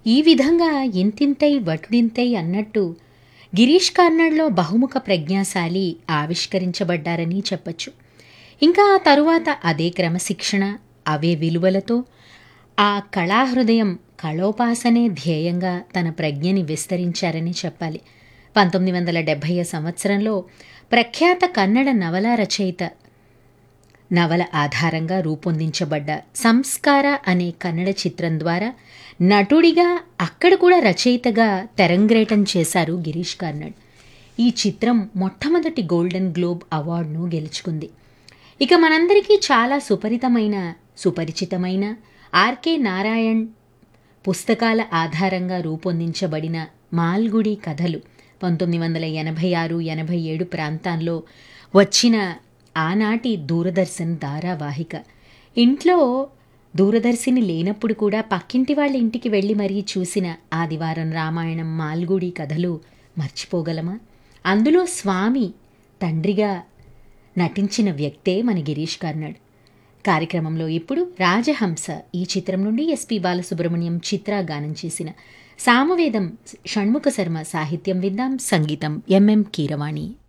ఈ విధంగా ఇంతింతై వటుడింతై అన్నట్టు గిరీష్ కార్నాడ్లో బహుముఖ ప్రజ్ఞాశాలి ఆవిష్కరించబడ్డారని చెప్పచ్చు ఇంకా ఆ తరువాత అదే క్రమశిక్షణ అవే విలువలతో ఆ కళాహృదయం కళోపాసనే ధ్యేయంగా తన ప్రజ్ఞని విస్తరించారని చెప్పాలి పంతొమ్మిది వందల డెబ్భై సంవత్సరంలో ప్రఖ్యాత కన్నడ నవల రచయిత నవల ఆధారంగా రూపొందించబడ్డ సంస్కార అనే కన్నడ చిత్రం ద్వారా నటుడిగా అక్కడ కూడా రచయితగా తెరంగ్రేటం చేశారు గిరీష్ కార్నాడ్ ఈ చిత్రం మొట్టమొదటి గోల్డెన్ గ్లోబ్ అవార్డును గెలుచుకుంది ఇక మనందరికీ చాలా సుపరితమైన సుపరిచితమైన ఆర్కే నారాయణ్ పుస్తకాల ఆధారంగా రూపొందించబడిన మాల్గుడి కథలు పంతొమ్మిది వందల ఎనభై ఆరు ఎనభై ఏడు ప్రాంతాల్లో వచ్చిన ఆనాటి దూరదర్శన్ ధారావాహిక ఇంట్లో దూరదర్శిని లేనప్పుడు కూడా పక్కింటి వాళ్ళ ఇంటికి వెళ్ళి మరీ చూసిన ఆదివారం రామాయణం మాల్గుడి కథలు మర్చిపోగలమా అందులో స్వామి తండ్రిగా నటించిన వ్యక్తే మన గిరీష్ కార్నాడ్ కార్యక్రమంలో ఇప్పుడు రాజహంస ఈ చిత్రం నుండి ఎస్పి బాలసుబ్రహ్మణ్యం చిత్ర గానం చేసిన సామవేదం షణ్ముఖ శర్మ సాహిత్యం విందాం సంగీతం ఎంఎం కీరవాణి